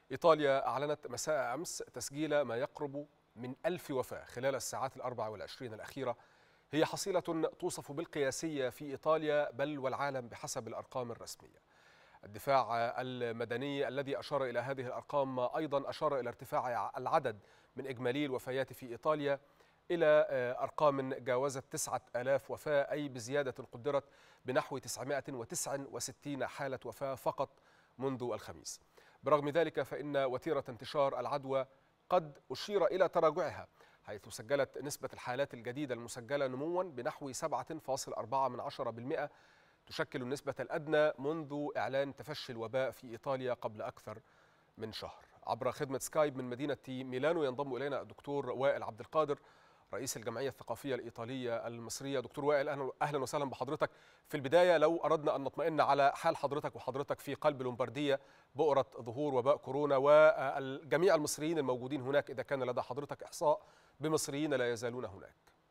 إيطاليا أعلنت مساء أمس تسجيل ما يقرب من ألف وفاة خلال الساعات الأربع والعشرين الأخيرة هي حصيلة توصف بالقياسية في إيطاليا بل والعالم بحسب الأرقام الرسمية الدفاع المدني الذي أشار إلى هذه الأرقام أيضا أشار إلى ارتفاع العدد من إجمالي الوفيات في إيطاليا إلى أرقام جاوزت 9000 وفاة أي بزيادة قدرت بنحو 969 حالة وفاة فقط منذ الخميس برغم ذلك فإن وتيرة انتشار العدوى قد أشير إلى تراجعها حيث سجلت نسبة الحالات الجديدة المسجلة نموا بنحو 7.4% تشكل النسبة الأدنى منذ إعلان تفشي الوباء في إيطاليا قبل أكثر من شهر عبر خدمة سكايب من مدينة ميلانو ينضم إلينا الدكتور وائل عبد القادر رئيس الجمعية الثقافية الإيطالية المصرية دكتور وائل أهلا وسهلا بحضرتك في البداية لو أردنا أن نطمئن على حال حضرتك وحضرتك في قلب لومباردية بؤرة ظهور وباء كورونا وجميع المصريين الموجودين هناك إذا كان لدى حضرتك إحصاء بمصريين لا يزالون هناك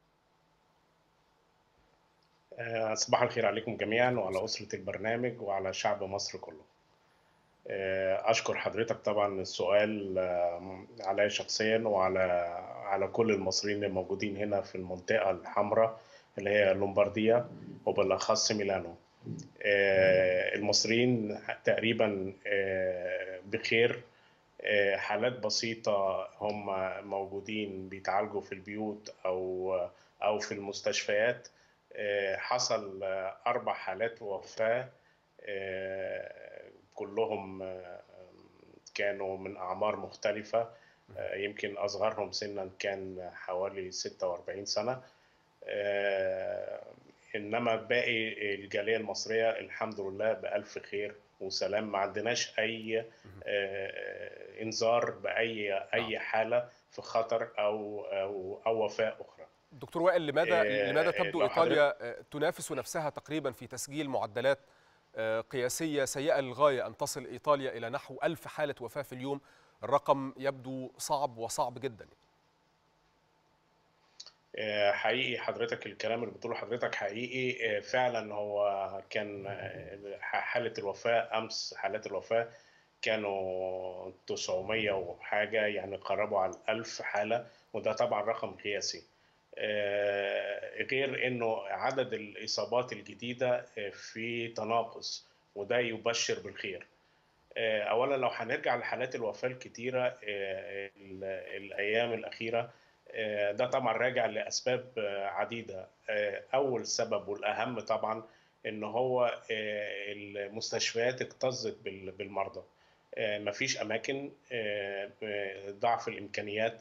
صباح الخير عليكم جميعا وعلى أسرة البرنامج وعلى شعب مصر كله أشكر حضرتك طبعا السؤال علي شخصيا وعلى على كل المصريين الموجودين هنا في المنطقة الحمراء اللي هي لومبارديا وبالأخص ميلانو المصريين تقريبا بخير حالات بسيطة هم موجودين بيتعالجوا في البيوت أو أو في المستشفيات حصل أربع حالات وفاة كلهم كانوا من أعمار مختلفة يمكن أصغرهم سنا كان حوالي 46 سنة إنما باقي الجالية المصرية الحمد لله بألف خير وسلام ما عندناش أي إنذار بأي أي حالة في خطر أو أو أو وفاة أخرى. دكتور وائل لماذا لماذا تبدو ايطاليا تنافس نفسها تقريبا في تسجيل معدلات قياسيه سيئه للغايه ان تصل ايطاليا الى نحو ألف حاله وفاه في اليوم الرقم يبدو صعب وصعب جدا حقيقي حضرتك الكلام اللي بتقوله حضرتك حقيقي فعلا هو كان حاله الوفاه امس حالات الوفاه كانوا 900 وحاجه يعني قربوا على 1000 حاله وده طبعا رقم قياسي غير انه عدد الاصابات الجديده في تناقص وده يبشر بالخير اولا لو هنرجع لحالات الوفاه الكتيره الايام الاخيره ده طبعا راجع لاسباب عديده اول سبب والاهم طبعا ان هو المستشفيات اكتظت بالمرضى مفيش اماكن ضعف الامكانيات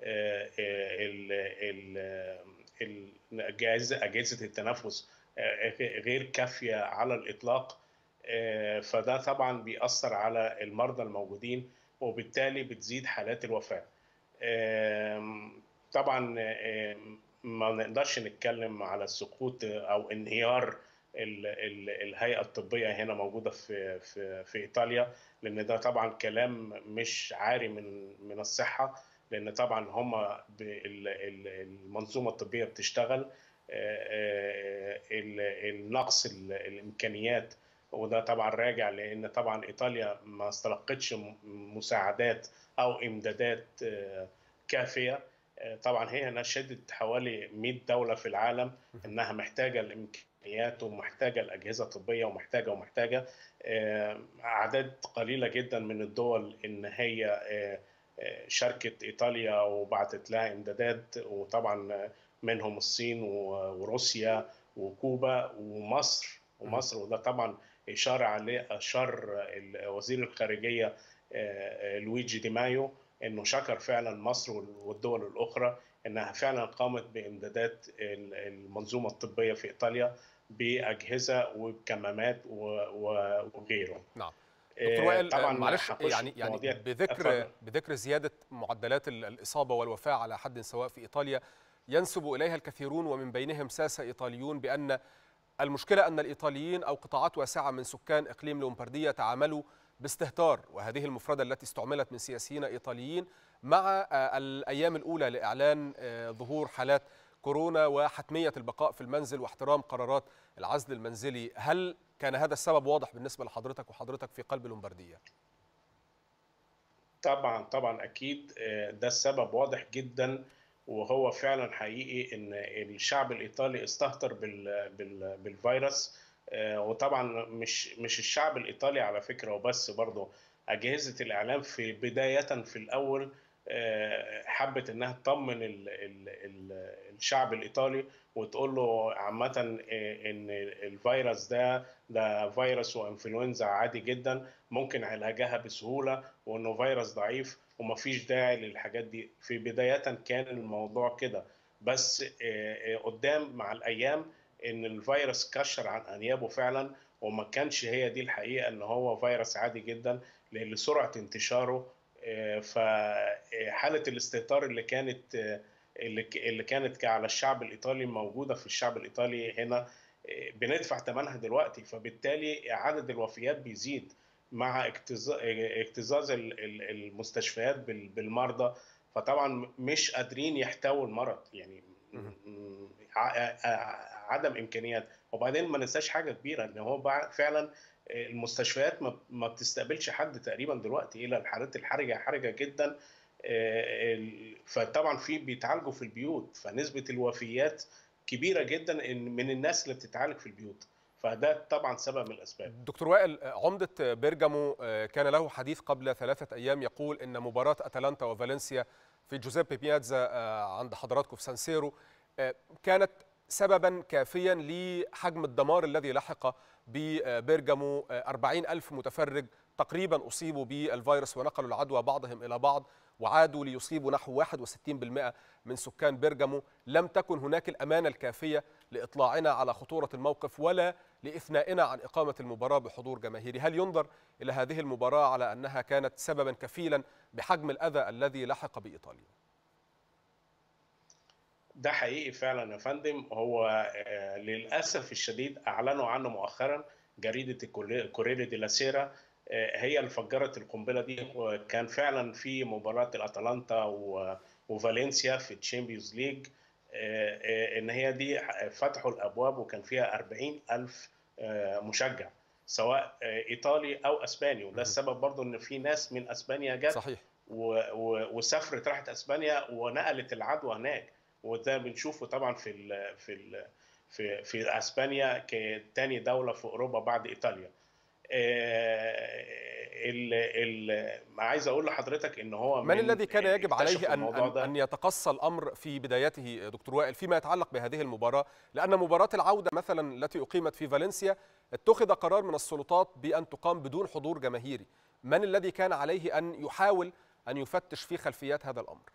اجهزه التنفس غير كافيه على الاطلاق فده طبعا بيأثر على المرضى الموجودين وبالتالي بتزيد حالات الوفاه طبعا ما نقدرش نتكلم على سقوط او انهيار الهيئه الطبيه هنا موجوده في في في ايطاليا لان ده طبعا كلام مش عاري من من الصحه لان طبعا هم المنظومه الطبيه بتشتغل النقص الامكانيات وده طبعا راجع لان طبعا ايطاليا ما استلقتش مساعدات او امدادات كافيه طبعا هي نشدت حوالي 100 دوله في العالم انها محتاجه الامكانيات ومحتاجه الاجهزه الطبيه ومحتاجه ومحتاجه اعداد قليله جدا من الدول ان هي شاركت ايطاليا وبعتت لها امدادات وطبعا منهم الصين وروسيا وكوبا ومصر ومصر وده طبعا اشار عليه اشار وزير الخارجيه لويجي دي مايو انه شكر فعلا مصر والدول الاخرى انها فعلا قامت بامدادات المنظومه الطبيه في ايطاليا باجهزه وبكمامات وغيره. نعم. دكتور وائل طبعا معلش يعني يعني بذكر أفضل. بذكر زياده معدلات الاصابه والوفاه على حد سواء في ايطاليا ينسب اليها الكثيرون ومن بينهم ساسه ايطاليون بان المشكله ان الايطاليين او قطاعات واسعه من سكان اقليم لومبارديا تعاملوا باستهتار وهذه المفردة التي استعملت من سياسيين إيطاليين مع الأيام الأولى لإعلان ظهور حالات كورونا وحتمية البقاء في المنزل واحترام قرارات العزل المنزلي هل كان هذا السبب واضح بالنسبة لحضرتك وحضرتك في قلب لومباردية؟ طبعا طبعا اكيد ده السبب واضح جدا وهو فعلا حقيقي ان الشعب الايطالي استهتر بال بال بالفيروس وطبعا مش مش الشعب الايطالي على فكره وبس برضه اجهزه الاعلام في بدايه في الاول حبت انها تطمن ال ال ال الشعب الايطالي وتقول له عامه ان الفيروس ده ده فيروس وانفلونزا عادي جدا ممكن علاجها بسهوله وانه فيروس ضعيف ومفيش داعي للحاجات دي في بدايه كان الموضوع كده بس قدام مع الايام ان الفيروس كشر عن انيابه فعلا وما كانش هي دي الحقيقه ان هو فيروس عادي جدا لسرعه انتشاره فحاله الاستهتار اللي كانت اللي كانت على الشعب الايطالي موجوده في الشعب الايطالي هنا بندفع ثمنها دلوقتي فبالتالي عدد الوفيات بيزيد مع اكتظاظ المستشفيات بالمرضى فطبعا مش قادرين يحتووا المرض يعني عدم امكانيات وبعدين ما ننساش حاجه كبيره ان هو فعلا المستشفيات ما بتستقبلش حد تقريبا دلوقتي الا الحالات الحرجه حرجه جدا فطبعا في بيتعالجوا في البيوت فنسبه الوفيات كبيره جدا من الناس اللي بتتعالج في البيوت فده طبعا سبب من الاسباب دكتور وائل عمده بيرجامو كان له حديث قبل ثلاثه ايام يقول ان مباراه اتلانتا وفالنسيا في جوزيبي بيازا عند حضراتكم في سانسيرو كانت سببا كافيا لحجم الدمار الذي لحق ببرجامو 40 ألف متفرج تقريبا أصيبوا بالفيروس ونقلوا العدوى بعضهم إلى بعض وعادوا ليصيبوا نحو 61% من سكان بيرجامو لم تكن هناك الأمانة الكافية لإطلاعنا على خطورة الموقف ولا لإثنائنا عن إقامة المباراة بحضور جماهيري هل ينظر إلى هذه المباراة على أنها كانت سببا كفيلا بحجم الأذى الذي لحق بإيطاليا ده حقيقي فعلا يا فندم هو للاسف الشديد اعلنوا عنه مؤخرا جريده كوريري دي لا سيرا هي اللي فجرت القنبله دي وكان فعلا في مباراه الاتلانتا وفالنسيا في الشامبيونز ليج ان هي دي فتحوا الابواب وكان فيها 40 الف مشجع سواء ايطالي او اسباني وده السبب برضو ان في ناس من اسبانيا جت صحيح وسافرت راحت اسبانيا ونقلت العدوى هناك وده بنشوفه طبعا في ال في ال في في اسبانيا كتاني دوله في اوروبا بعد ايطاليا. ال ال عايز اقول لحضرتك ان هو من, من الذي كان يجب عليه ان ان, أن يتقصى الامر في بدايته دكتور وائل فيما يتعلق بهذه المباراه لان مباراه العوده مثلا التي اقيمت في فالنسيا اتخذ قرار من السلطات بان تقام بدون حضور جماهيري من الذي كان عليه ان يحاول ان يفتش في خلفيات هذا الامر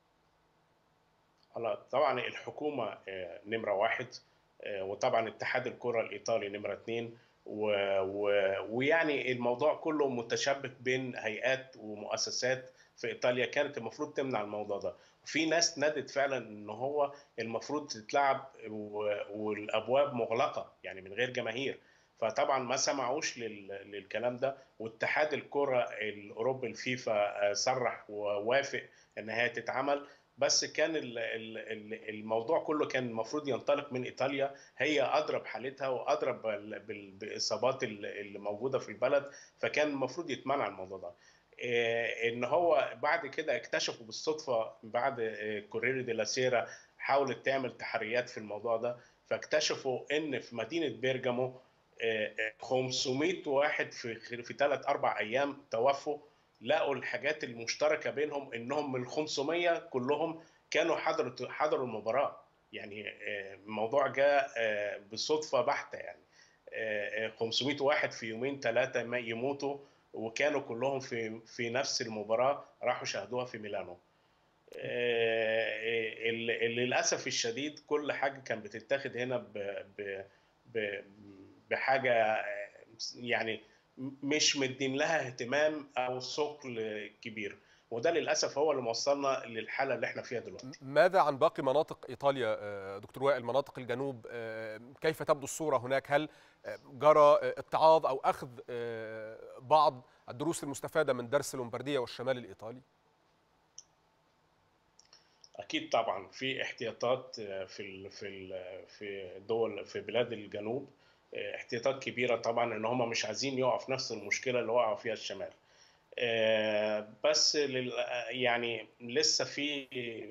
طبعا الحكومه نمره واحد وطبعا اتحاد الكره الايطالي نمره اثنين و... و... ويعني الموضوع كله متشبك بين هيئات ومؤسسات في ايطاليا كانت المفروض تمنع الموضوع ده وفي ناس نادت فعلا ان هو المفروض تتلعب و... والابواب مغلقه يعني من غير جماهير فطبعا ما سمعوش لل... للكلام ده واتحاد الكره الاوروبي الفيفا صرح ووافق ان هي تتعمل بس كان الموضوع كله كان المفروض ينطلق من ايطاليا هي اضرب حالتها واضرب باصابات اللي موجوده في البلد فكان المفروض يتمنع الموضوع ده ان هو بعد كده اكتشفوا بالصدفه بعد كوريري دي لا سيرا حاولت تعمل تحريات في الموضوع ده فاكتشفوا ان في مدينه بيرجامو 500 واحد في في ثلاث اربع ايام توفوا لقوا الحاجات المشتركه بينهم انهم من ال 500 كلهم كانوا حضروا حضروا المباراه يعني الموضوع جاء بالصدفه بحته يعني 500 واحد في يومين ثلاثه ما يموتوا وكانوا كلهم في في نفس المباراه راحوا شاهدوها في ميلانو للاسف الشديد كل حاجه كانت بتتاخد هنا ب ب بحاجه يعني مش مدين لها اهتمام او ثقل كبير وده للاسف هو اللي موصلنا للحاله اللي احنا فيها دلوقتي ماذا عن باقي مناطق ايطاليا دكتور وائل مناطق الجنوب كيف تبدو الصوره هناك هل جرى اتعاظ او اخذ بعض الدروس المستفاده من درس لومبارديا والشمال الايطالي اكيد طبعا في احتياطات في ال في ال في دول في بلاد الجنوب احتياطات كبيره طبعا ان هم مش عايزين يقعوا في نفس المشكله اللي وقعوا فيها الشمال بس لل يعني لسه في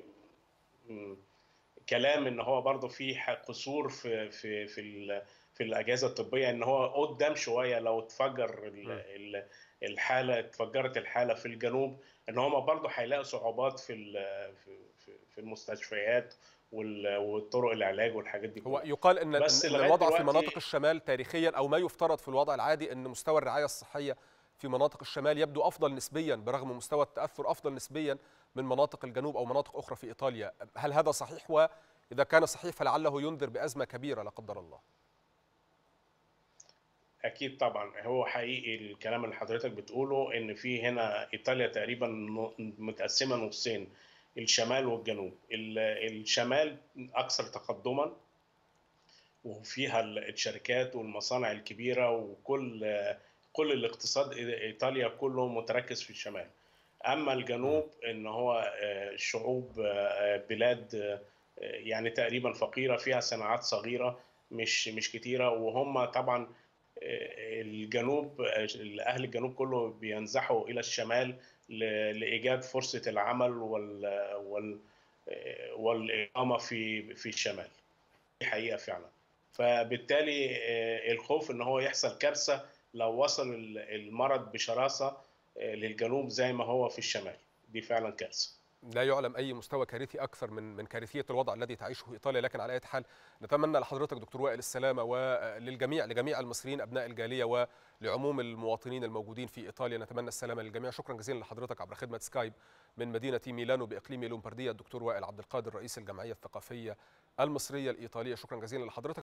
كلام ان هو برضه في قصور في في في في الاجهزه الطبيه ان هو قدام شويه لو اتفجر الحاله اتفجرت الحاله في الجنوب ان هم برضه هيلاقوا صعوبات في في المستشفيات والطرق العلاج والحاجات دي هو يقال ان, بس إن الوضع في مناطق الشمال تاريخيا او ما يفترض في الوضع العادي ان مستوى الرعايه الصحيه في مناطق الشمال يبدو افضل نسبيا برغم مستوى التاثر افضل نسبيا من مناطق الجنوب او مناطق اخرى في ايطاليا هل هذا صحيح واذا كان صحيح فلعله ينذر بازمه كبيره لا قدر الله اكيد طبعا هو حقيقي الكلام اللي حضرتك بتقوله ان في هنا ايطاليا تقريبا متقسمه نصين الشمال والجنوب الشمال اكثر تقدما وفيها الشركات والمصانع الكبيره وكل كل الاقتصاد ايطاليا كله متركز في الشمال اما الجنوب ان هو شعوب بلاد يعني تقريبا فقيره فيها صناعات صغيره مش مش كتيره وهم طبعا الجنوب اهل الجنوب كله بينزحوا الى الشمال لايجاد فرصه العمل وال وال والاقامه في في الشمال دي حقيقه فعلا فبالتالي الخوف ان هو يحصل كارثه لو وصل المرض بشراسه للجنوب زي ما هو في الشمال دي فعلا كارثه لا يعلم اي مستوى كارثي اكثر من من كارثيه الوضع الذي تعيشه ايطاليا لكن على اي حال نتمنى لحضرتك دكتور وائل السلامه وللجميع لجميع المصريين ابناء الجاليه ولعموم المواطنين الموجودين في ايطاليا نتمنى السلامه للجميع شكرا جزيلا لحضرتك عبر خدمه سكايب من مدينه ميلانو باقليم لومبارديا الدكتور وائل عبد القادر رئيس الجمعيه الثقافيه المصريه الايطاليه شكرا جزيلا لحضرتك